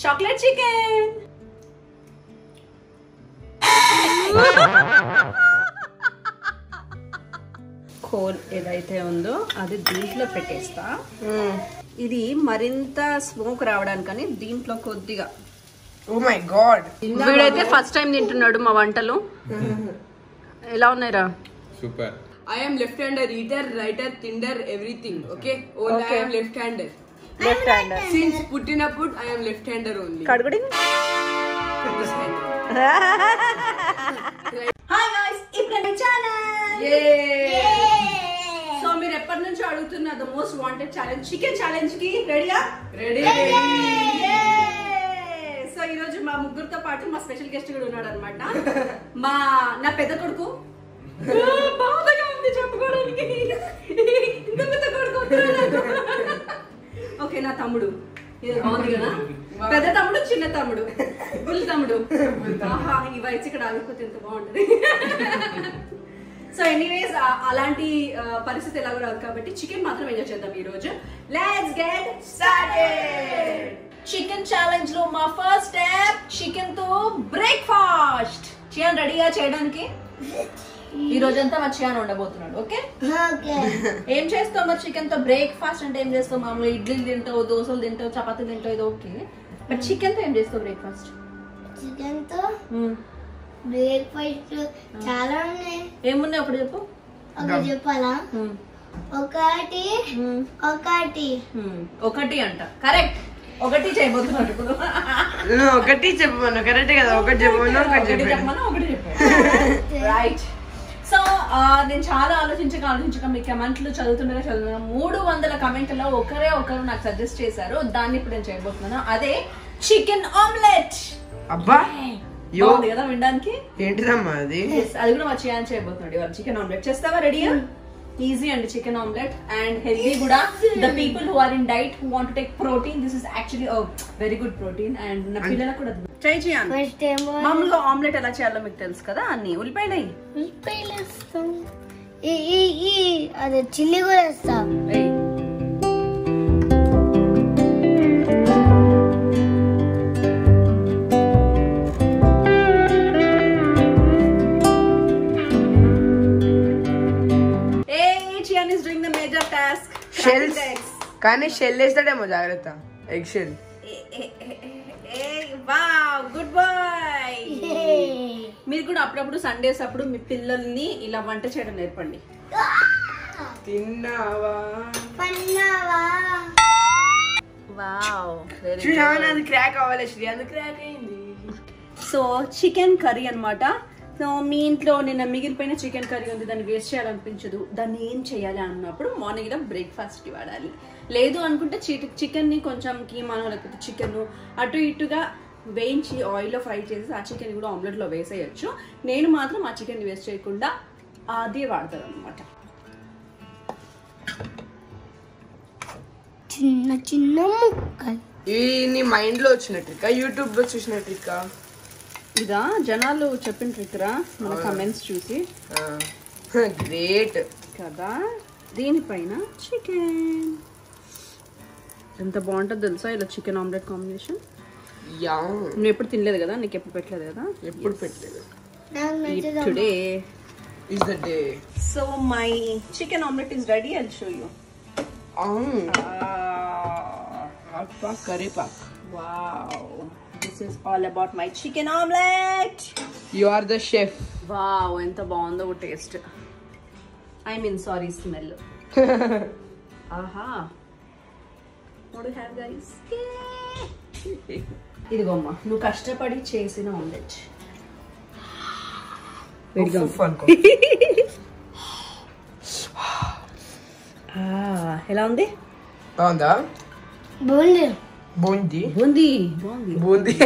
Chocolate chicken coal ఏదైతే ఉందో అది దీంట్లో పెట్టేస్తా ఇది మరింత స్మోక్ రావడానికని దీంట్లో కొద్దిగా ఓ మై గాడ్ వీడైతే ఫస్ట్ టైం తింటున్నాడు మా వంటలు ఎలా ఉన్నాయిరా Super. I am left-hander eater, writer, tinder, everything. Okay. Only Okay. I am left-hander. Left hand Since putting up put, I am left-hander only. కడుగుడి This hand. హాయ్ గాయ్స్ ఇప్పుడు channel so మీరు ఎప్పటి నుంచో అడుగుతున్న the most wanted challenge chicken challenge కి రెడీగా Ready? So ఈ రోజు మా ముగ్గురితో పాటు మా స్పెషల్ గెస్ట్ కూడా ఉన్నాడు అనమాట మా నా పెద్ద కొడుకు ఆ, బాధగా ఉంది చెప్పుకోవడానికి ఇంత పెద్ద కొడుకు ఓకే నా తమ్ముడు ఇది బాగుంది కదా పెద్ద తమ్ముడు చిన్న తమ్ముడు బుల్ తమ్ముడు ఆహా ఈ వయసు ఇక్కడ ఆగిపోతే ఎంత బాగుంటది సో ఎనీవేస్ అలాంటి ఆ, పరిస్థితి ఎలాగో రాదు కాబట్టి చికెన్ మాత్రం ఎంజాయ్ చేద్దాం ఈ రోజు let's get started chicken challenge లో మా ఫస్ట్ స్టెప్ చికెన్ తో బ్రేక్ఫాస్ట్ చియాన్ రెడీగా చేయడానికి ఈ రోజంతా మా చియాన్ ఉండబోతున్నాడు ఓకే ఏం చేస్తావు మరి చికెన్ తో బ్రేక్ఫాస్ట్ అంటే ఏం చేస్తావు మామూలు ఇడ్లీలు తింటావు దోశలు తింటావు చపాతీలు తింటావు ఇది ఓకే బట్ చికెన్ తో ఏం చేస్తావు బ్రేక్ఫాస్ట్ చికెన్ తో బ్రేక్ఫాస్ట్ చాలా ఉన్నాయి ఏమున్నాయి అప్పుడు చెప్పు ఒక చెప్పాలా మ్మ్. ఒకటి మ్మ్. ఒకటి మ్మ్. ఒకటి అంట కరెక్ట్ ఒకటి చేయబోతున్నాడు ఇప్పుడు ఒకటి చెప్పమను కరెక్ట్ కదా ఒకటి చెప్పమను ఒకటి ఒకటి చెప్పాను చెప్పమన్నా ఒకటి చెప్పాను రైట్ సో నేను చాలా ఆలోచించక ఆలోచించక మీ కమెంట్లు చదువుతుండగా చదువుతున్నా మూడు వందల కమెంట్లలో ఒకరే ఒకరు నాకు సజెస్ట్ చేశారు దాన్ని ఇప్పుడు నేను చేయబోతున్నాను అదే చికెన్ ఆమ్లెట్ అబ్బా యో బాగుంది కదా వినడానికి ఏంటిదమ్మా అది Yes, అది కూడా మా చేయాలని చేయబోతున్నాడు ఇవాళ చికెన్ ఆమ్లెట్ చేస్తావా రెడీయా ఈజీ అండి చికెన్ ఆమ్లెట్ అండ్ హెల్దీ కూడా the people who are in diet who want take protein this is actually very good protein and నా పిల్లలకు కూడా ట్రై చేయాలి ఫస్ట్ ఏమో మామూలుగా ఆమ్లెట్ ఎలా చేయాలో మీకు తెలుసు కదా అన్ని ఉల్లిపాయలు వేయి. ఉల్లిపాయలు వేస్తాం ఈ ఈ ఈ అదే చిల్లీ కూడా వేస్తాం వేయి Hey, Chian is doing the major task. Shells కానీ షెల్ వేస్తాడేమో జాగ్రత్త egg shell wow good boy మీరు కూడా అప్పుడప్పుడు సండేస్ అప్పుడు మీ పిల్లల్ని ఇలా వంట చేయడం నేర్పండి తిన్నావా పన్నావా వావ్ చూసావా అది క్రాక్ అవ్వాలి శ్రీ అది క్రాక్ అయింది సో చికెన్ కర్రీ అన్నమాట సో మీ ఇంట్లో నిన్న మిగిలిపోయిన చికెన్ కర్రీ ఉంది దాన్ని వేస్ట్ చేయాలనిపించదు దాన్ని ఏం చేయాలి అన్నప్పుడు మార్నింగ్ ఇలా బ్రేక్ఫాస్ట్కి వాడాలి లేదు అనుకుంటే చికెన్ని కొంచెం కీమానో లేకపోతే చికెన్ అటు ఇటుగా వేయించి ఆయిల్లో ఫ్రై చేసి ఆ చికెన్ కూడా ఆమ్లెట్లో వేసేయచ్చు నేను మాత్రం ఆ చికెన్ వేస్ట్ చేయకుండా అదే వాడతాను అనమాట చిన్న చిన్న ముక్కలు ఇది నీ మైండ్ లో వచ్చిన ట్రిక్ యూట్యూబ్ లో చూసిన ట్రిక్ ఇదా జనాలు చెప్పిన ట్రిక్రా మన కమెంట్స్ చూసి గ్రేట్ కదా దీనిపైన చికెన్ ఎంత బాగుంటుందో తెలుసా ఇలా చికెన్ ఆమ్లెట్ కాంబినేషన్ యా నువ్వు ఎప్పుడు తినలేదు కదా నీకు ఎప్పుడు పెట్టలేదు కదా ఎప్పుడు పెట్టలేదు నాకు నచ్చదు today is the day so my chicken omelette is ready I show you కరీపాక్ wow this is all about my chicken omelette you are the chef wow ఎంత బాగుందో taste I mean sorry smell ఆహా what have guys ఇదిగోమ్మా నువ్వు కష్టపడి చేసిన omelette వేడిగా ఉంది. ఆ, ఎలా ఉంది బాగుందా బాగుంది బూందీ బూందీ బాగుంది బూందీ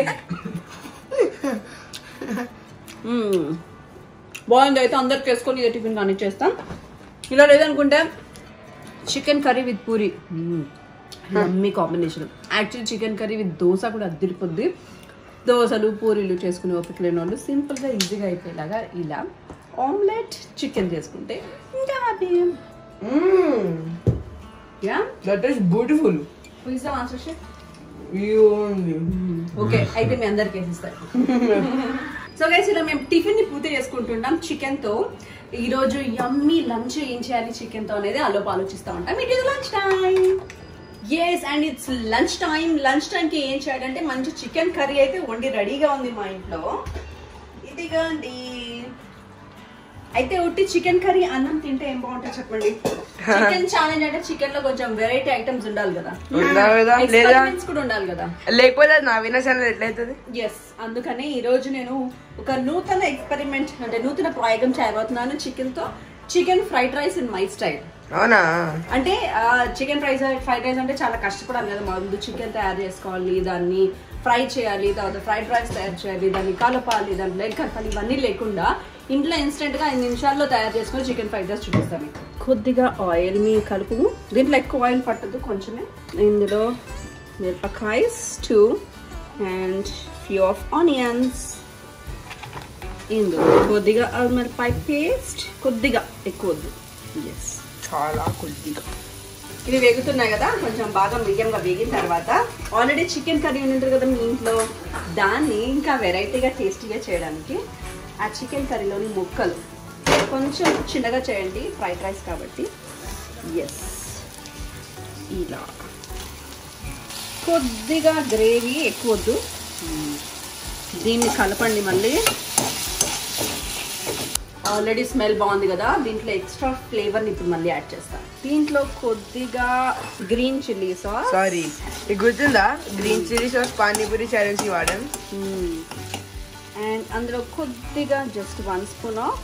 మ్మ్. బాగుంది అయితే అందరికి వేసుకొని ఇదే టిఫిన్ కానీ చేస్తాం ఇలా లేదనుకుంటే chicken curry with puri mummy combination actually chicken curry with dosa కూడా అద్దరిపోద్ది దోశలు పూరీలు చేసుకునే ఓపిక లేని వాళ్ళు సింపుల్గా ఈజీగా అయిపోయేలాగా ఇలా ఆమ్లెట్ చికెన్ చేసుకుంటే ఇంకా happy yeah that is beautiful Who is the master chef? Okay అయితే మీ అందరికి వేసిస్తారు సో గైస్ ఇలా మేము టిఫిన్ ని పూర్తి చేసుకుంటున్నాం చికెన్ తో ఈ రోజు యమ్మీ లంచ్ ఏం చేయాలి చికెన్ తో అనేది అలోపు ఆలోచిస్తా ఉంటాం it is lunch time yes and it's lunch time lunch time కి ఏం చేయాలంటే మంచి చికెన్ కర్రీ అయితే వండి రెడీగా ఉంది మా ఇంట్లో ఇదిగోండి అయితే ఉట్టి చికెన్ కర్రీ అన్నం తింటే ఏం బాగుంటుంది చెప్పండి చికెన్ ఛాలెంజ్ అంటే చికెన్ లో కొంచెం వెరైటీ ఐటమ్స్ ఉండాలి కదా ఉండాలి కదా? లేదా? Experiments కూడా ఉండాలి కదా లేకపోతే అది నా వినసాన ఎట్లయితుంది ఎస్ అందుకని ఈ రోజు నేను ఒక నూతన ఎక్స్పెరిమెంట్ అంటే నూతన ప్రయోగం చేయబోతున్నాను చికెన్ తో chicken fried rice in my style అవునా అంటే చికెన్ ఫ్రైస్ ఫ్రైడ్ రైస్ అంటే చాలా కష్టపడాలి కదా ముందు చికెన్ తయారు చేసుకోవాలి దాన్ని ఫ్రై చేయాలి తర్వాత ఫ్రైడ్ రైస్ తయారు చేయాలి దాన్ని కలపాలి దాంట్లో ఎగ్ కలపాలి ఇవన్నీ లేకుండా ఇంట్లో ఇన్స్టెంట్ గా ఐదు నిమిషాల్లో తయారు చేసుకొని చికెన్ ఫ్రైడ్ రైస్ చూపిస్తాను మీకు. కొద్దిగా ఆయిల్ మీ కలుపు దీంట్లో ఎక్కువ ఆయిల్ పట్టదు కొంచెమే ఇందులో మిరపకాయ two and few of onions ఇందులో కొద్దిగా మిరపకాయ పేస్ట్ కొద్దిగా ఎక్కువ వద్దు ఎస్ చాలా కొద్దిగా ఇవి వేగుతున్నాయి కదా కొంచెం బాగా మీడియంగా వేగిన తర్వాత ఆల్రెడీ చికెన్ కర్రీ ఉంటుంది కదా మీ ఇంట్లో దాన్ని ఇంకా వెరైటీగా టేస్టీగా చేయడానికి ఆ చికెన్ కర్రీలోని ముక్కలు కొంచెం చిన్నగా చేయండి ఫ్రైడ్ రైస్ కాబట్టి ఎస్ ఇలా కొద్దిగా గ్రేవీ ఎక్కువ వద్దు దీన్ని కలపండి మళ్ళీ ఆల్రెడీ స్మెల్ బాగుంది కదా దీంట్లో ఎక్స్ట్రా ఫ్లేవర్ని ఇప్పుడు మళ్ళీ యాడ్ చేస్తాం దీంట్లో కొద్దిగా గ్రీన్ చిల్లీ సాస్ సారీ నీకు గుర్తుందా green chilli sauce panipuri challenge కి వాడాం అండ్ అందులో కొద్దిగా just one spoon of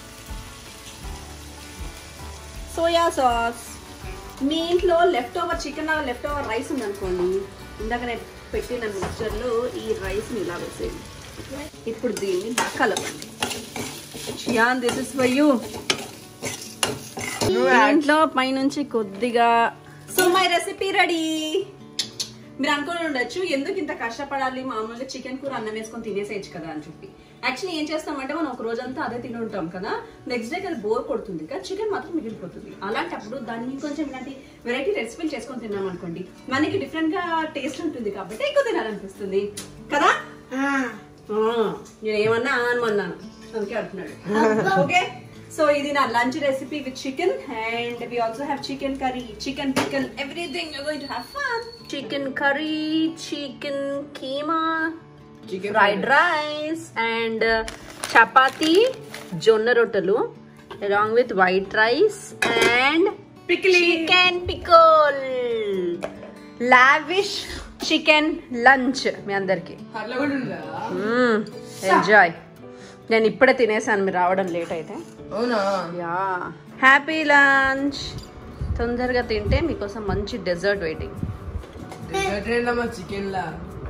soya sauce మీ ఇంట్లో left over chicken left over rice ఉందనుకోండి ఇందాక నేను పెట్టిన మిక్చర్లో ఈ రైస్ని ఇలా వేసేయండి ఇప్పుడు దీన్ని కలపండి Chiyan this is for you ఇంట్లో పైనుంచి కొద్దిగా సో మై రెసిపీ రెడీ మీరు అనుకుని ఉండొచ్చు ఎందుకు ఇంత కష్టపడాలి మామూలుగా చికెన్ కూర అన్నం వేసుకొని తినేసేయచ్చు కదా అని చెప్పి యాక్చువల్లీ ఏం చేస్తామంటే మనం ఒక రోజంతా అదే తిని ఉంటాం కదా నెక్స్ట్ డే అది బోర్ కొడుతుంది కదా చికెన్ మాత్రం మిగిలిపోతుంది అలాంటప్పుడు దాన్ని ఇంకొంచెం ఇలాంటి వెరైటీ రెసిపీలు చేసుకొని తిన్నాం అనుకోండి మనకి డిఫరెంట్ గా టేస్ట్ ఉంటుంది కాబట్టి ఎక్కువ తినాలనిపిస్తుంది కదా ఆ, నేను ఏమన్నా అనమన్నాను అందుకే అంటున్నాడు ఓకే సో ఇది నా lunch recipe with chicken and we also have chicken curry chicken pickle everything you going to have fun chicken curry chicken keema chicken fried rice and chapati జొన్న రొట్టెలు along with white rice and chicken pickle lavish chicken lunch మీ అందరికి అట్లా కూడా ఉందా enjoy నేను ఇప్పుడే తినేసాను మీరు రావడం లేట్ అయితే అవునా యా హ్యాపీ లంచ్ తొందరగా తింటే మీకోసం మంచి డెజర్ట్ వెయిటింగ్ డెజర్ట్ మా చికెన్ లా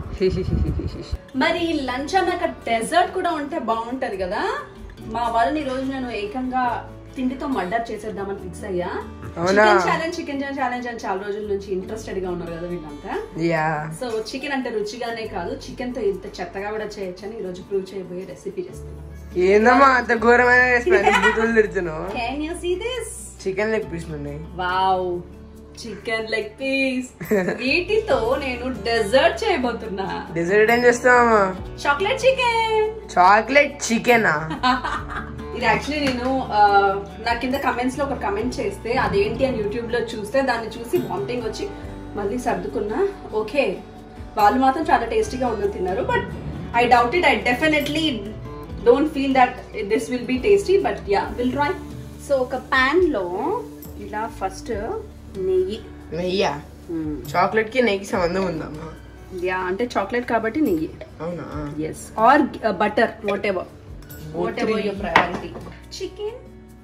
మరి లంచ్ అన్నాక డెజర్ట్ కూడా ఉంటే బాగుంటది కదా మా వాళ్ళని ఈ రోజు నేను ఏకంగా తిండితో మర్డర్ చేసేద్దామని ఫిక్స్ అయ్యా అవునా? చికెన్ ఛాలెంజ్ చికెన్ ఛాలెంజ్ అని చాలా రోజుల నుంచి ఇంట్రెస్టెడ్ గా ఉన్నారు కదా వీళ్ళంతా యా సో చికెన్ అంటే రుచిగానే కాదు చికెన్ తో ఇంత చెత్తగా కూడా చేయొచ్చని ఈ రోజు ప్రూవ్ చేయబోయే రెసిపీ చేస్తాను ఏందమ్మా అంత ఘోరమైన రెసిపీ బుద్ధులు తిడుతున్నావు can you see this chicken leg piece ఉన్నాయి వావ్ చికెన్ లెగ్ పీస్ వీటితో నేను డెజర్ట్ చేయబోతున్నా డెజర్ట్ ఏం చేస్తావమ్మా చాక్లెట్ చికెన్ చాక్లెట్ చికెనా ఇది యాక్చువల్లీ నేను ఆ, నా కింద కమెంట్స్ లో ఒక కమెంట్ చేస్తే అదేంటి అని యూట్యూబ్ లో చూస్తే దాన్ని చూసి వామిటింగ్ వచ్చి మళ్ళీ సర్దుకున్నా ఓకే వాళ్ళు మాత్రం చాలా టేస్టీగా ఉందని తిన్నారు but I doubt it I definitely don't feel that this will be tasty but yeah will try so ఒక పాన్ లో ఇలా ఫస్ట్ నెయ్యి నెయ్యా చాక్లెట్ కి నెయ్యి సంబంధం ఉందమ్మా యా అంటే చాక్లెట్ కాబట్టి నెయ్యి అవునా yes or butter whatever whatever your priority chicken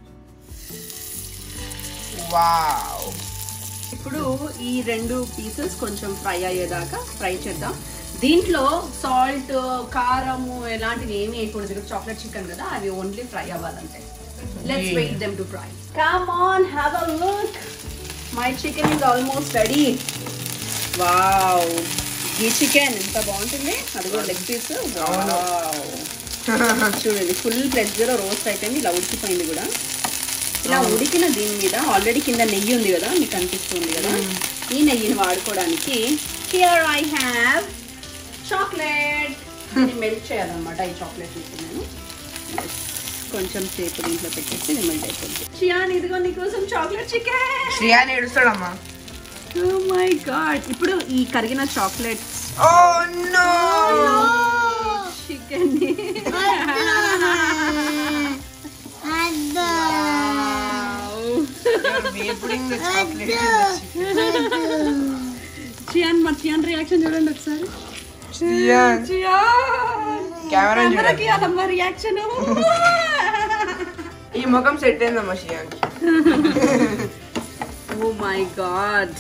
wow ఇప్పుడు ఈ రెండు పీసెస్ కొంచెం ఫ్రై అయ్యేదాకా ఫ్రై చేద్దాం దీంట్లో సాల్ట్ కారము ఎలాంటివి ఏమి వేయకూడదు చాక్లెట్ చికెన్ కదా అవి ఓన్లీ ఫ్రై అవ్వాలంటే let's wait them to fry come on have a look my chicken is almost ready wow ఈ చికెన్ ఎంత బాగుంటుంది అది కూడా లెగ్ పీస్ చూడండి ఫుల్ ప్లెజ్జర్ రోస్ట్ అయిపోయింది ఇలా ఉడికిపోయింది కూడా ఇలా ఉడికిన దీని మీద ఆల్రెడీ కింద నెయ్యి ఉంది కదా మీకు అనిపిస్తుంది కదా ఈ నెయ్యిని వాడుకోవడానికి హియర్ ఐ హ్యావ్ చాక్లెట్ దీన్ని మెల్ట్ చేయాలన్నమాట ఈ చాక్లెట్ ఇప్పుడు నేను కొంచెం సేపు దీంట్లో పెట్టేసి ఇది మెల్ట్ అయిపోతుంది చియాన్ ఇదిగో నీకోసం చాక్లెట్ చికెన్ శ్రేయాని ఏడుస్తాడమ్మా ఓ మై గాడ్ ఇప్పుడు ఈ కరిగిన చాక్లెట్స్ ఓ నో చికెన్ ని అద్దా వేపుడింగ్ చాక్లెట్ చియాన్ మా చియాన్ రియాక్షన్ చూడండి ఒకసారి శ్రేయాన్ చియాన్ కెమెరా కెమెరాకి అదమ్మ రియాక్షన్ ఈ ముఖం సెట్ అయిందమ్మా Shreyan oh my God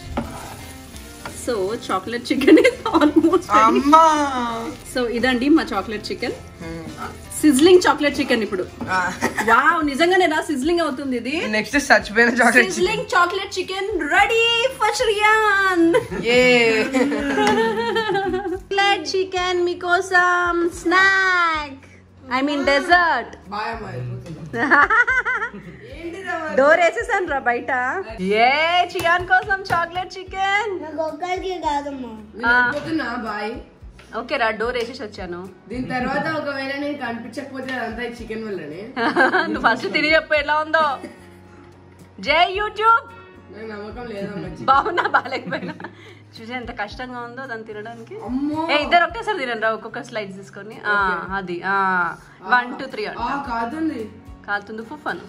so chocolate chicken is almost అమ్మా సో ఇదండి మా chocolate chicken sizzling chocolate chicken ఇప్పుడు వావ్ నిజంగానే రా సిజ్లింగ్ అవుతుంది ఇది నెక్స్ట్ చచ్చిపోయిన chocolate sizzling chocolate chicken ready for Shriyan a chocolate chicken మీకోసం snack I mean dessert door వేసేసాను రా బయట ఏ చియాన్ కోసం చాక్లెట్ చికెన్ నాకు ఒక్కరికి కాదమ్మా వెళ్ళిపోతున్నా బాయ్ ఓకే రా డోర్ వేసేసి వచ్చాను దీని తర్వాత ఒకవేళ నేను కనిపించకపోతే అదంతా ఈ చికెన్ వల్లనే నువ్వు ఫస్ట్ తిని చెప్పు ఎలా ఉందో జై యూట్యూబ్ నాకు నమ్మకం లేదమ్మా బాగున్నా బాగాలేకపోయినా చూసి ఎంత కష్టంగా ఉందో దాన్ని తినడానికి అమ్మో ఏ ఇద్దరు ఒకేసారి తినండి రా ఒక్కొక్క స్లైడ్ తీసుకొని ఆ, అది వన్ టూ త్రీ ఆ కాదుంది కాలుతుంది ఫుఫాను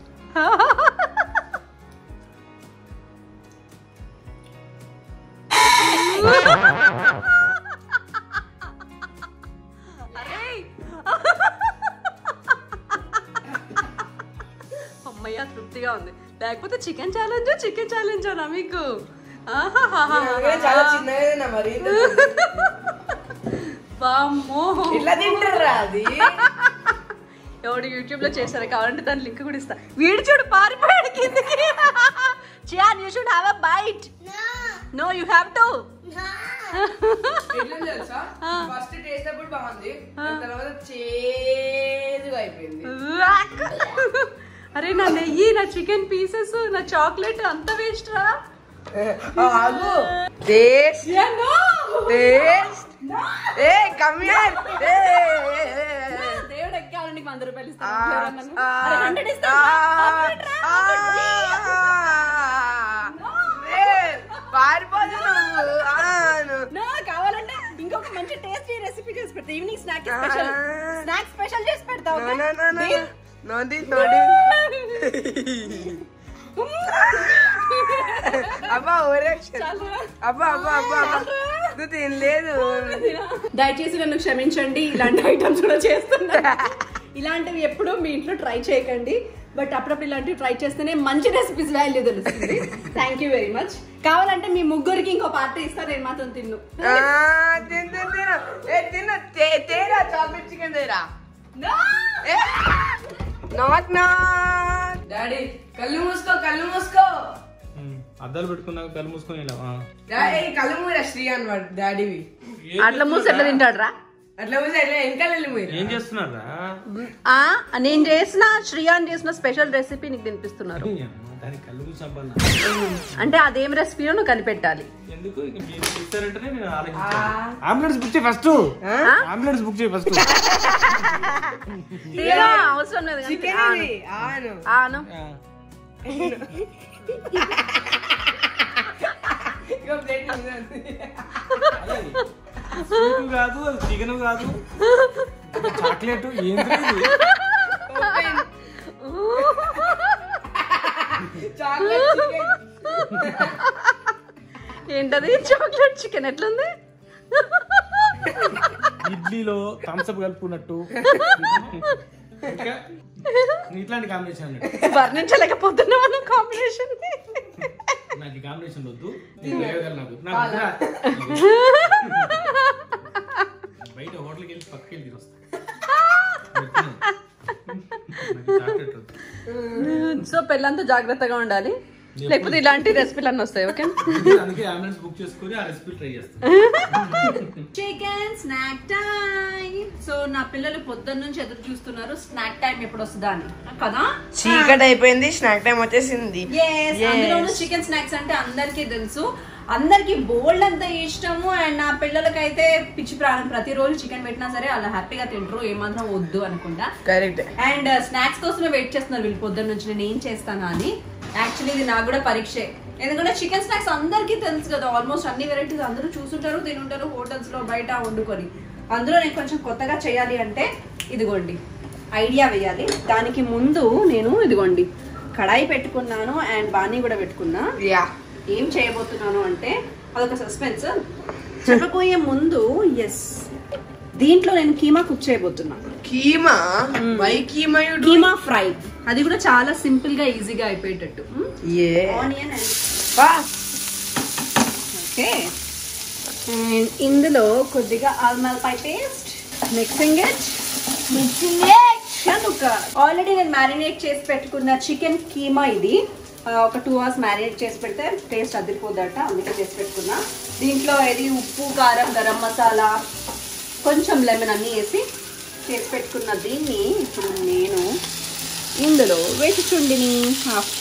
అమ్మయ్య తృప్తిగా ఉంది లేకపోతే చికెన్ ఛాలెంజ్ చికెన్ ఛాలెంజ్ అనా మీకు ఆహాహాహా. చాలా చిన్నగా మరి వామ్మో ఇట్లా తింటారా అది ఎవడు యూట్యూబ్ లో చేశారు కావాలంటే దాని లింక్ కూడా ఇస్తా వీడు చూడు పారిపోయాడు కిందకి Chiyan you should have a bite no you have to ఎట్లా తెలుసా ఫస్ట్ టేస్ట్ అప్పుడు బాగుంది దాని తర్వాత చేదుగా అయిపోయింది అరే నా నెయ్యి నా చికెన్ పీసెస్ నా చాక్లెట్ అంత వేస్ట్ రా ఆగు టేస్ట్ టేస్ట్ ఏ కమ్ హియర్ ఏ దేవుడు ఎక్కాలని నీకు వంద రూపాయలు ఆ, ఇస్తాను ఆ, అరే, 100 ఇస్తాను. ఆ, ఆపరేట్ రా, ఆపరేట్ రా. ఆ, ఏ, పారిపోదు నువ్వు ఆను. నా కావాలంటే ఇంకొక మంచి టేస్టీ రెసిపీ చేసి పెడతా evening snack special snack special చేసి పెడతా No, okay? no, no, no. Deal? No, this, no, this. అబ్బా ఓరక్షన్ చాలురా. అబ్బా అబ్బా అబ్బా అబ్బా నువ్వు తినలేదు దయచేసి నన్ను క్షమించండి ఇలాంటి ఐటమ్స్ కూడా చేస్తున్నా ఇలాంటివి ఎప్పుడూ మీ ఇంట్లో ట్రై చేయకండి బట్ అప్పుడప్పుడు ఇలాంటివి ట్రై చేస్తేనే మంచి రెసిపీస్ వాల్యూ తెలుస్తుంది థ్యాంక్ యూ వెరీ మచ్ కావాలంటే మీ ముగ్గురికి ఇంకో పార్టీ ఇస్తా నేను మాత్రం తిన్ను ఆ, తిను తిను తిను ఏ తిను తే- తేరా చాక్లెట్ చికెన్ తేరా No! నాట్ నాట్ డాడీ కళ్ళు మూసుకో కళ్ళు మూసుకో ఉమ్, అద్దాలు పెట్టుకున్నాక కళ్ళు మూసుకొని వెళ్ళావా డాడీ కళ్ళు మూరా శ్రీ అన్నమాట డాడీవి అట్లా మూసి ఎట్లా తింటాడు రా అట్లా మూసి అట్లా వెనకాల వెళ్ళి మూయరా. ఏం చేస్తున్నారా ఆ, నేను చేసిన శ్రీయాన్ చేసిన స్పెషల్ రెసిపీ నీకు తినిపిస్తున్నారు దానికి కళ్ళు మూసి అవ్వాలి అంటే అదేం రెసిపీయో నువ్వు కనిపెట్టాలి ఎందుకు ఇక మీరు ఇస్తారంటేనే నేను ఆలోచించాను అంబులెన్స్ బుక్ చేయి ఫస్ట్ అంబులెన్స్ బుక్ చేయి ఫస్ట్ తీరా, అవసరం లేదు కానీ చికెన్ ఆను. ఇది ఆను ఆను ఇగో ప్లేట్ ఉంది. స్వీట్ కాదు అది చికెన్ కాదు చాక్లెట్ ఏంటి ఇది? చాక్లెట్ చికెన్ ఏంటది చాక్లెట్ చికెన్ ఎట్లుంది ఇడ్లీలో థమ్స్అప్ కలుపుకున్నట్టు ఇంకా ఇట్లాంటి కాంబినేషన్ అన్నట్టు వర్ణించలేకపోతున్నా మనం కాంబినేషన్ నాకు ఈ కాంబినేషన్ వద్దు నేను వేయగలను నాకు నాకు వద్దురా. బయట హోటల్కి వెళ్ళి పక్కకి వెళ్ళి తినొస్తా నాకు చాక్లెట్ వద్దు సో పెళ్ళంతా జాగ్రత్తగా ఉండాలి లేకపోతే ఇలాంటి రెసిపీలు అన్నీ వస్తాయి ఓకే అందుకే అంబులెన్స్ బుక్ చేసుకొని ఆ రెసిపీ ట్రై చేస్తాను chicken snack time so so నా పిల్లలు పొద్దున్న నుంచి ఎదురు చూస్తున్నారు స్నాక్ టైం ఎప్పుడు వస్తుందా అని కదా చీకటి అయిపోయింది స్నాక్ టైం వచ్చేసింది Yes, అందులోనూ చికెన్ స్నాక్స్ అంటే అందరికీ తెలుసు అందరికి బోల్డ్ అంత ఇష్టము అండ్ నా పిల్లలకైతే పిచ్చి ప్రాణం ప్రతిరోజు చికెన్ పెట్టినా సరే అలా హ్యాపీగా తింటారు ఏమాత్రం వద్దు అనుకుంటా కరెక్ట్ అండ్ స్నాక్స్ కోసమే వెయిట్ చేస్తున్నారు వీళ్ళు పొద్దున్న నుంచి నేను ఏం చేస్తాను అని యాక్చువల్లీ ఇది నాకు కూడా పరీక్షే ఎందుకంటే చికెన్ స్నాక్స్ అందరికీ తెలుసు కదా ఆల్మోస్ట్ అన్ని వెరైటీస్ అందరూ చూసుంటారు తినుంటారు హోటల్స్ లో బయట వండుకొని అందులో నేను కొంచెం కొత్తగా చేయాలి అంటే ఇదిగోండి ఐడియా వేయాలి దానికి ముందు నేను ఇదిగోండి కడాయి పెట్టుకున్నాను అండ్ బాణీ కూడా పెట్టుకున్నా యా ఏం చేయబోతున్నాను అంటే అదొక సస్పెన్స్ చెప్పబోయే ముందు ఎస్ దీంట్లో నేను కీమా కుక్ చేయబోతున్నాను keema why keema you do keema fry అది కూడా చాలా సింపుల్ గా ఈజీగా అయిపోయేటట్టు ఏ ఆనియన్ అండ్ వా ఓకే అండ్ ఇందులో కొద్దిగా ఆల్మల్పై పేస్ట్ మిక్సింగ్ ఇట్ మిక్సింగ్ కనుక ఆల్రెడీ నేను మ్యారినేట్ చేసి పెట్టుకున్న చికెన్ కీమా ఇది ఆ, ఒక టూ అవర్స్ మ్యారినేట్ చేసి పెడితే టేస్ట్ అదిరిపోదట అందుకే చేసి పెట్టుకున్నా దీంట్లో ఇది ఉప్పు కారం గరం మసాలా కొంచెం లెమన్ అన్నీ వేసి చేసి పెట్టుకున్న దీన్ని ఇప్పుడు నేను ఇందులో వేసుచుండిని హాఫ్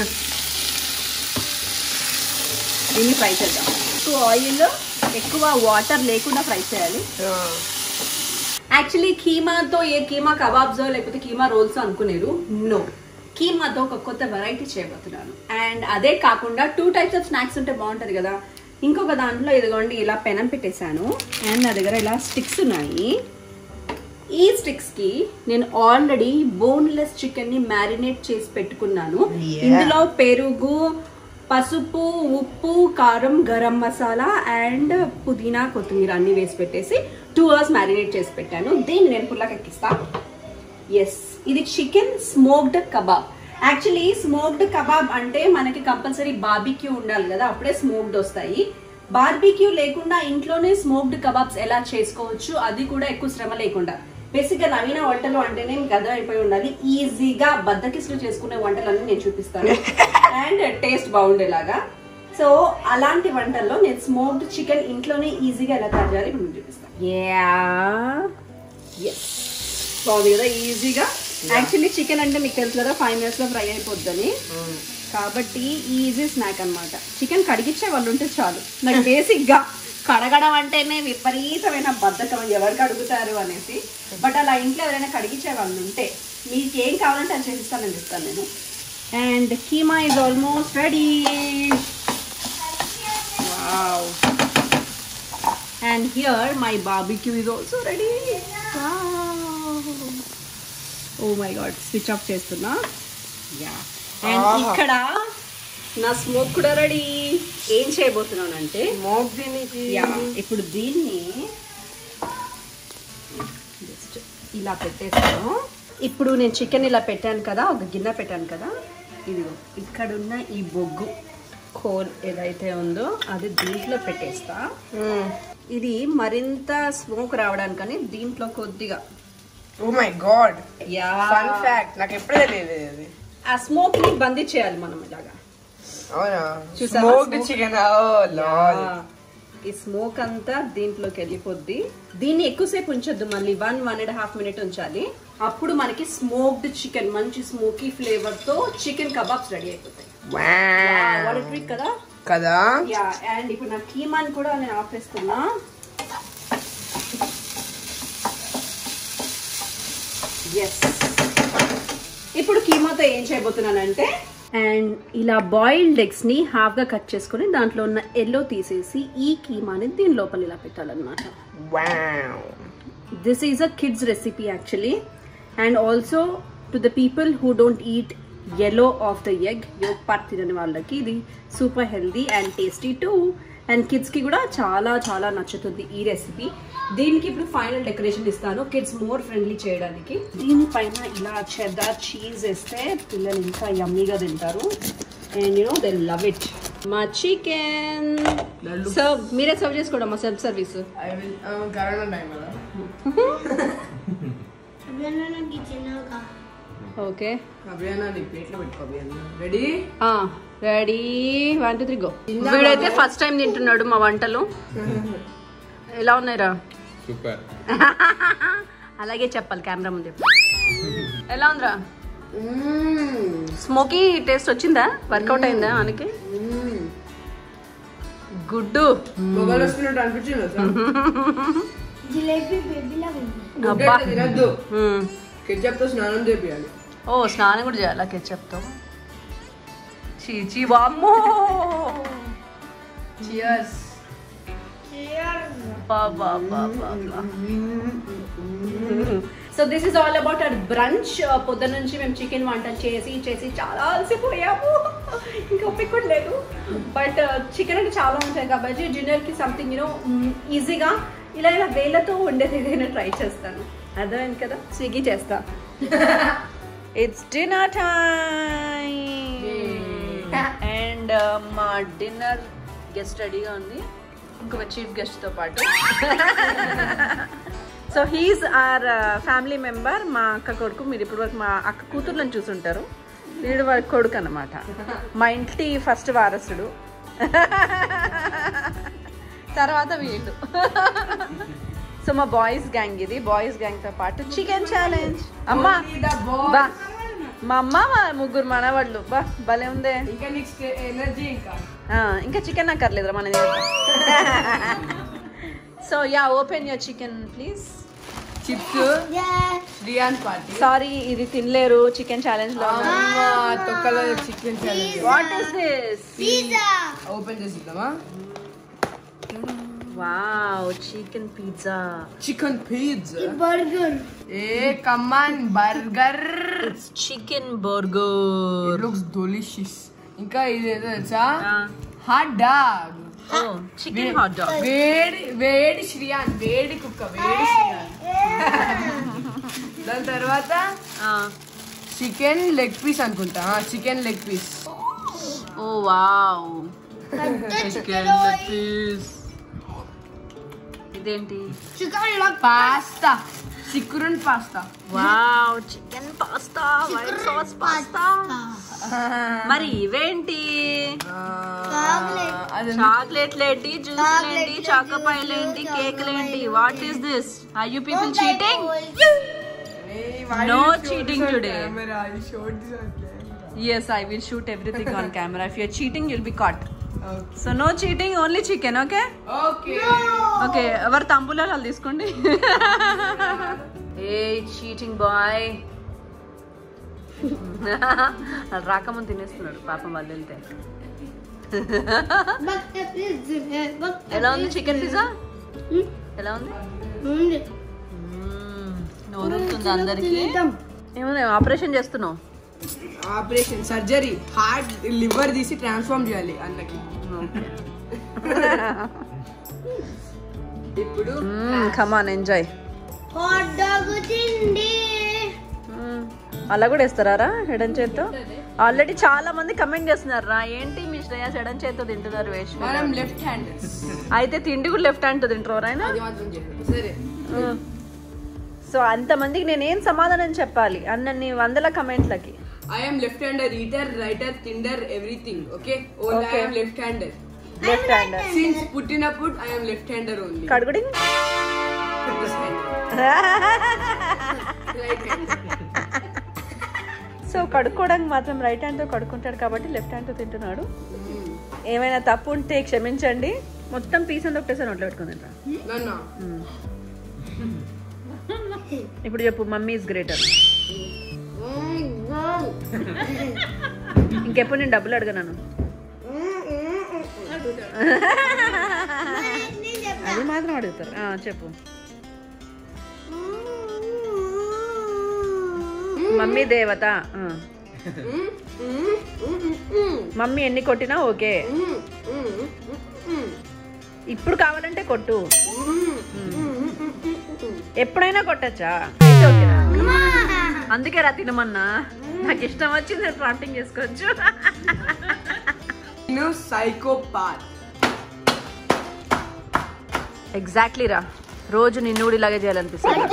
దీన్ని ఫ్రై చేద్దాం ఎక్కువ ఆయిల్ ఎక్కువ వాటర్ లేకుండా ఫ్రై చేయాలి యాక్చువల్లీ కీమాతో ఏ కీమా కబాబ్స్ లేకపోతే కీమా రోల్స్ అనుకునేరు నో కీమాతో ఒక కొత్త వెరైటీ చేయబోతున్నాను అండ్ అదే కాకుండా టూ టైప్స్ ఆఫ్ స్నాక్స్ ఉంటే బాగుంటది కదా ఇంకొక దాంట్లో ఇదిగోండి ఇలా పెనం పెట్టేశాను అండ్ నా దగ్గర ఇలా స్టిక్స్ ఉన్నాయి ఈ స్టిక్స్ కి నేను ఆల్రెడీ బోన్లెస్ చికెన్ ని మ్యారినేట్ చేసి పెట్టుకున్నాను Yeah. ఇందులో పెరుగు పసుపు ఉప్పు కారం గరం మసాలా అండ్ పుదీనా కొత్తిమీర అన్ని వేసి పెట్టేసి టూ అవర్స్ మ్యారినేట్ చేసి పెట్టాను దీన్ని నేను పుల్లకి ఎక్కిస్తా ఎస్ ఇది chicken smoked kebab actually smoked kebab అంటే మనకి కంపల్సరీ బార్బిక్యూ ఉండాలి కదా అప్పుడే స్మోక్డ్ వస్తాయి బార్బిక్యూ లేకుండా ఇంట్లోనే స్మోక్డ్ కబాబ్స్ ఎలా చేసుకోవచ్చు అది కూడా ఎక్కువ శ్రమ లేకుండా బేసిక్ గా నవీన వంటలు అంటేనే మీకు అర్థం అయిపోయి ఉండాలి ఈజీగా బద్దకిస్లు చేసుకునే వంటలన్నీ నేను చూపిస్తాను అండ్ టేస్ట్ బాగుండేలాగా సో అలాంటి వంటల్లో నేను స్మోక్డ్ చికెన్ ఇంట్లోనే ఈజీగా ఎలా తయారు చేయాలి ఇప్పుడు మీకు చూపిస్తాను యా ఎస్ బాగుంది కదా ఈజీగా యాక్చువల్లీ చికెన్ అంటే మీకు తెలుసు కదా ఫైవ్ మినిట్స్ లో ఫ్రై అయిపోద్దని కాబట్టి ఈజీ స్నాక్ అన్నమాట చికెన్ కడిగిచ్చే వాళ్ళు ఉంటే చాలు నాకు బేసిక్ గా కడగడం అంటేనే విపరీతమైన బద్ధకం ఎవరు కడుగుతారు అనేసి బట్ అలా ఇంట్లో ఎవరైనా కడిగించే వాళ్ళు ఉంటే మీకు ఏం కావాలంటే అది చేసిస్తానని చెప్తాను నేను and keema is almost ready wow and here my barbecue is also ready oh my God switch off చేస్తున్నా యా అండ్ ఇక్కడ నా స్మోక్ కూడా రెడీ ఏం చేయబోతున్నాను అంటే మోక్ దీనికి యా ఇప్పుడు దీన్ని జస్ట్ ఇలా పెట్టేస్తాను ఇప్పుడు నేను చికెన్ ఇలా పెట్టాను కదా ఒక గిన్నె పెట్టాను కదా ఇదిగో ఇక్కడున్న ఈ బొగ్గు కోల్ ఏదైతే ఉందో అది దీంట్లో పెట్టేస్తా ఇది మరింత స్మోక్ రావడానికని దీంట్లో కొద్దిగా oh my God yeah fun fact నాకు ఎప్పుడే తెలియదు అది ఆ స్మోక్ ని బంద్ చేయాలి మనం ఇలాగా అవునా చూసావా? Smoked Smoke? చికెన్ ఓ లాల్ ఆ, ఈ స్మోక్ అంతా దీంట్లోకి వెళ్ళిపోద్ది దీన్ని ఎక్కువసేపు ఉంచొద్దు మళ్ళీ one one and half minute ఉంచాలి అప్పుడు మనకి స్మోక్డ్ చికెన్ మంచి స్మోకీ ఫ్లేవర్ తో చికెన్ కబాబ్స్ రెడీ అయిపోతాయి వాట్ ట్రిక్ కదా కదా యా అండ్ ఇప్పుడు నా కీమాని కూడా నేను ఆఫ్ చేస్తున్నా ఎస్ ఇప్పుడు కీమాతో ఏం చేయబోతున్నానంటే అండ్ ఇలా బాయిల్డ్ ఎగ్స్ ని హాఫ్ గా కట్ చేసుకొని దాంట్లో ఉన్న ఎల్లో తీసేసి ఈ కీమాని దీని లోపల ఇలా పెట్టాలన్నమాట wow this is a kids recipe actually and also to the people who don't eat yellow of the egg yolk part తినని వాళ్ళకి ఇది super healthy and tasty too and kids కి కూడా చాలా చాలా నచ్చుతుంది ఈ రెసిపీ దీనికి ఇప్పుడు ఫైనల్ డెకరేషన్ ఇస్తాను కిడ్స్ మోర్ ఫ్రెండ్లీ చేయడానికి దీనిపైన ఇలా చెద్దార్ చీజ్ వేస్తే పిల్లలు ఇంకా యమ్మీగా తింటారు and you know they love it మా చికెన్ సర్వ్ మీరే సర్వ్ చేసుకోవడం మా self service I will corona time కదా అభియానానికి చిన్నగా ఓకే అభియానా నీ ప్లేట్లో పెట్టుకో అభియానా ready ready one two three go వీడైతే ఫస్ట్ టైం తింటున్నాడు మా వంటలు ఎలా ఉన్నాయిరా సూపర్ అలాగే చెప్పాలి కెమెరా ముందు ఎలా ఉందిరా స్మోకీ టేస్ట్ వచ్చిందా వర్కౌట్ అయిందా మనకి గుడ్డు మొగలు వస్తున్నట్టు అనిపించింది జిలేబీ బేబీలా ఉంది అబ్బా తినద్దు మ్మ్. కెచప్ తో స్నానం చేపియాలి ఓ స్నానం కూడా చేయాలా కెచ్చప్తో చీచి వామ్మో cheers so this is all about our brunch పొద్దున్న నుంచి మేము చికెన్ వంట చేసి చేసి చాలా అలసిపోయాము ఇంకా ఓపిక కూడా లేదు బట్ చికెన్ అంటే చాలా ఉంటాయి కాబట్టి డిన్నర్కి సంథింగ్ యూనో ఈజీగా ఇలా ఇలా వేళ్ళతో వండేది ఏదైనా ట్రై చేస్తాను అర్థమైంది కదా స్విగ్గీ చేస్తా ఇట్స్ డిన్నర్ టైమ్ అండ్ మా డిన్నర్ గెస్ట్ రెడీగా ఉంది ఇంకొక చీఫ్ గెస్ట్తో పాటు so he's our family member మా అక్క కొడుకు మీరు ఇప్పుడు వరకు మా అక్క కూతుర్లను చూసుంటారు వీడు వాడి కొడుకు అనమాట మా ఇంటి ఫస్ట్ వారసుడు తర్వాత వీళ్ళు సో మా బాయ్స్ గ్యాంగ్ ఇది బాయ్స్ గ్యాంగ్ తో పాటు చికెన్ ఛాలెంజ్ అమ్మా బా మా అమ్మ మా ముగ్గురు మనవాళ్ళు బా భలే ఉందే ఇంకా నెక్స్ట్ ఎనర్జీ ఇంకా ఆ, ఇంకా చికెన్ అక్కర్లేదురా మన so ya open your chicken please chips Riyan party sorry ఇది తినలేరు చికెన్ ఛాలెంజ్ లో తొక్కలో chicken challenge what is this pizza open చేసిద్దామా wow chicken pizza chicken pizza burger ఏ come on burger chicken burger looks delicious ఇంకా ఇది ఏదో తెలుసా hot dog oh chicken hot dog వేడి వేడి శ్రియాన్ వేడి కుక్క వేడి శ్రియాన్ దాని తర్వాత చికెన్ లెగ్ పీస్ అనుకుంటా chicken leg piece oh wow chicken piece ఇదేంటి చికెన్ పాస్తా చిక్కురున్ pasta wow chicken pasta white sauce pasta మరి ఇవేంటి అది చాక్లెట్లు ఏంటి జ్యూస్ ఏంటి చాకోపాయలు ఏంటి కేకులు ఏంటి what is this are you people cheating No cheating today. Yes, I will shoot everything on camera. If you're cheating, you'll be caught. So no cheating, only chicken, okay? Okay okay ఎవరు తంబులో వాళ్ళు తీసుకోండి ఏ cheating bye వాళ్ళు రాకముందు తినేస్తున్నాడు పాపం వాళ్ళు వెళ్తే ఎలా ఉంది చికెన్ పిజ్జా ఎలా ఉంది మ్మ్. నోరుతుంది అందరికి ఏముంది ఆపరేషన్ చేస్తున్నావు ఆపరేషన్ సర్జరీ హార్ట్ లివర్ తీసి ట్రాన్స్ఫార్మ్ చేయాలి అన్నకి ఇప్పుడు కమాన్ ఎంజాయ్ హాట్ డాగ్ తిండి అలా కూడా ఇస్తారా ఎడం చేత్తో ఆల్రెడీ చాలా మంది కమెంట్ చేస్తున్నారు రా ఏంటి మీ శ్రేయాస్ ఎడం చేత్తో తింటున్నారు వేస్ట్ మనం లెఫ్ట్ హ్యాండ్ అయితే తిండి కూడా లెఫ్ట్ హ్యాండ్ తో తింటారు ఆయన అది మాత్రం చెప్పండి సరే సో అంతమందికి నేనేం సమాధానం చెప్పాలి అన్నన్ని వందల కమెంట్లకి I am left hander eater writer tinder everything okay only I Okay. am left hander left hand since పుట్టినప్పుడు I am left hander only కడుగుడి రైట్ హ్యాండ్ సో కడుక్కోవడానికి మాత్రం రైట్ హ్యాండ్ తో కడుక్కుంటాడు కాబట్టి లెఫ్ట్ హ్యాండ్ తో తింటున్నాడు ఏమైనా తప్పు ఉంటే క్షమించండి మొత్తం పీస్ అంతా ఒకటేసారి నోట్లో పెట్టుకుని తింటా నన్ను ఇప్పుడు చెప్పు మమ్మీ ఇస్ గ్రేటర్ ఇంకెప్పుడు నేను డబ్బులు అడగనాను అది మాత్రం అడుగుతారు ఆ, చెప్పు మమ్మీ దేవత ఆ. మమ్మీ ఎన్ని కొట్టినా ఓకే ఇప్పుడు కావాలంటే కొట్టు ఎప్పుడైనా కొట్టచ్చా అయితే ఓకేనా అందుకే రా తినమన్నా నాకు ఇష్టం వచ్చింది ప్రాంప్టింగ్ చేసుకోవచ్చు నేను సైకోపాత్ ఎగ్జాక్ట్లీ రా రోజు నిన్ను కూడా ఇలాగే చేయాలనిపిస్తుంది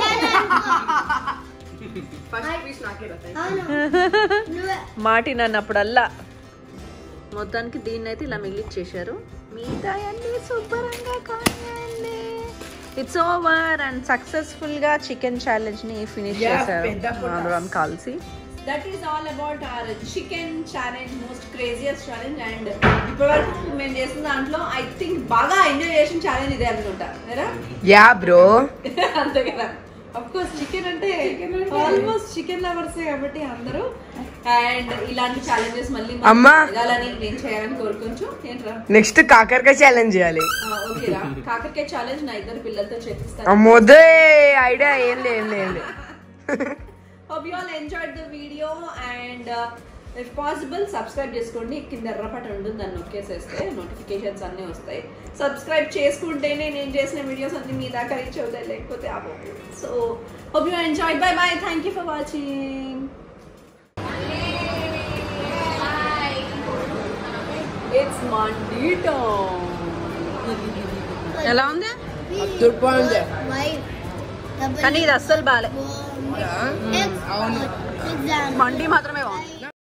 ఫస్ట్ పీస్ నాకే రా మాటి నన్నప్పుడల్లా మొత్తానికి దీన్ని అయితే ఇలా మిగిలిచ్చేశారు మిగతా అన్ని శుభ్రంగా కాయండి ఇట్స్ ఓవర్ అండ్ సక్సెస్ఫుల్ గా చికెన్ ఛాలెంజ్ ని ఫినిష్ Yeah, చేశారు పెద్ద photos. అందరం కలిసి that is all about our chicken challenge most craziest challenge and ఇప్పటివరకు మేము చేసిన దాంట్లో ఐ థింక్ బాగా ఎంజాయ్ చేసిన ఛాలెంజ్ ఇదే అనుకుంటా వేరా యా బ్రో అంతే కదా అఫ్ కోర్స్ చికెన్ అంటే ఆల్మోస్ట్ చికెన్ లవర్సే కాబట్టి అందరూ అండ్ ఇలాంటి ఛాలెంజెస్ మళ్ళీ మనం అమ్మా. వెళ్ళాలని నేను చేయాలని కోరుకుంటూ ఏంట్రా నెక్స్ట్ కాకరకాయ ఛాలెంజ్ చేయాలి ఆ, ఓకేరా కాకరకాయ ఛాలెంజ్ నా ఇద్దరు పిల్లలతో చేపిస్తాను అమ్మోదే ఐడియా ఏం లేదు ఏం లేదు ఏం లేదు hope you all enjoyed the video and uh, if possible subscribe చేసుకోండి కింద ఎర్రపట ఉంటుంది దాన్ని నొక్కేసేస్తే నోటిఫికేషన్స్ అన్నీ వస్తాయి సబ్స్క్రైబ్ చేసుకుంటేనే నేను చేసిన వీడియోస్ అన్ని మీ దాకా రీచ్ అవుతాయి లేకపోతే ఆపోవు so hope you enjoy bye bye thank you for watching it's మండీ ఎలా ఉంది తుడిపోయింది కానీ ఇది అస్సలు బాగాలే అవును మండీ మాత్రమే బాగుంది